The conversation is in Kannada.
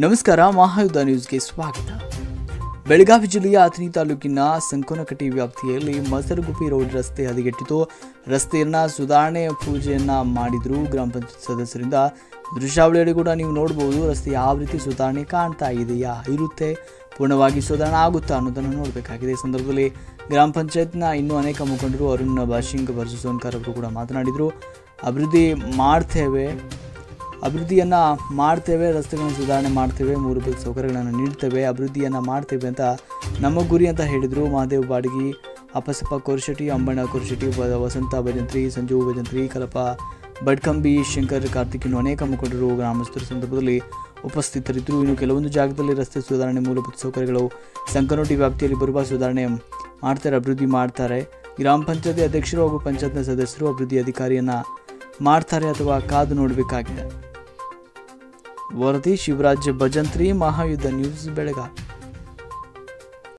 ನಮಸ್ಕಾರ ಮಹಾಯುದ್ಧ ನ್ಯೂಸ್ಗೆ ಸ್ವಾಗತ ಬೆಳಗಾವಿ ಜಿಲ್ಲೆಯ ಅಥಣಿ ತಾಲೂಕಿನ ಸಂಕೋನಕಟ್ಟಿ ವ್ಯಾಪ್ತಿಯಲ್ಲಿ ಮಸರಗುಪ್ಪಿ ರೋಡ್ ರಸ್ತೆ ಹದಗೆಟ್ಟಿತು ರಸ್ತೆಯನ್ನ ಸುಧಾರಣೆ ಪೂಜೆಯನ್ನ ಮಾಡಿದ್ರು ಗ್ರಾಮ ಪಂಚಾಯತ್ ಸದಸ್ಯರಿಂದ ದೃಶ್ಯಾವಳಿಯಲ್ಲಿ ಕೂಡ ನೀವು ನೋಡಬಹುದು ರಸ್ತೆ ಯಾವ ರೀತಿ ಸುಧಾರಣೆ ಕಾಣ್ತಾ ಇದೆಯಾ ಇರುತ್ತೆ ಪೂರ್ಣವಾಗಿ ಸುಧಾರಣೆ ಆಗುತ್ತಾ ಅನ್ನೋದನ್ನು ನೋಡಬೇಕಾಗಿದೆ ಈ ಸಂದರ್ಭದಲ್ಲಿ ಗ್ರಾಮ ಪಂಚಾಯತ್ನ ಇನ್ನೂ ಅನೇಕ ಮುಖಂಡರು ಅರುಣ್ ಬಾಶಿಂಗ್ ವರ್ಸು ಸೋನ್ಕರ್ ಅವರು ಕೂಡ ಮಾತನಾಡಿದರು ಅಭಿವೃದ್ಧಿ ಮಾಡ್ತೇವೆ ಅಭಿವೃದ್ಧಿಯನ್ನು ಮಾಡ್ತೇವೆ ರಸ್ತೆಗಳನ್ನು ಸುಧಾರಣೆ ಮಾಡ್ತೇವೆ ಮೂಲಭೂತ ಸೌಕರ್ಯಗಳನ್ನು ನೀಡ್ತೇವೆ ಅಭಿವೃದ್ಧಿಯನ್ನು ಮಾಡ್ತೇವೆ ಅಂತ ನಮ್ಮ ಗುರಿ ಅಂತ ಹೇಳಿದರು ಮಹಾದೇವ್ ಬಾಡಗಿ ಅಪ್ಪಸಪ್ಪ ಕೋರ್ಶೆಟ್ಟಿ ಅಂಬಣ್ಣ ಕೋರ್ಶೆಟ್ಟಿ ವ- ವಸಂತ ಭಜಂತ್ರಿ ಸಂಜು ಭಜಂತ್ರಿ ಕಲಪ ಬಡ್ಕಂಬಿ ಶಂಕರ್ ಕಾರ್ತಿಕ್ ಇನ್ನು ಅನೇಕ ಮುಖಂಡರು ಗ್ರಾಮಸ್ಥರ ಸಂದರ್ಭದಲ್ಲಿ ಉಪಸ್ಥಿತರಿದ್ದರು ಇನ್ನು ಕೆಲವೊಂದು ಜಾಗದಲ್ಲಿ ರಸ್ತೆ ಸುಧಾರಣೆ ಮೂಲಭೂತ ಸೌಕರ್ಯಗಳು ಸಂಕನೋಟಿ ವ್ಯಾಪ್ತಿಯಲ್ಲಿ ಬರುವ ಸುಧಾರಣೆ ಮಾಡ್ತಾರೆ ಅಭಿವೃದ್ಧಿ ಮಾಡ್ತಾರೆ ಗ್ರಾಮ ಪಂಚಾಯತಿ ಅಧ್ಯಕ್ಷರು ಹಾಗೂ ಪಂಚಾಯತ್ನ ಸದಸ್ಯರು ಅಭಿವೃದ್ಧಿ ಅಧಿಕಾರಿಯನ್ನು ಮಾಡ್ತಾರೆ ಅಥವಾ ಕಾದು ನೋಡಬೇಕಾಗಿದೆ ವರದಿ ಶಿವರಾಜ್ ಭಜಂತ್ರಿ ಮಹಾಯುದ್ಧ ನ್ಯೂಸ್ ಬೆಳಗಾವಿ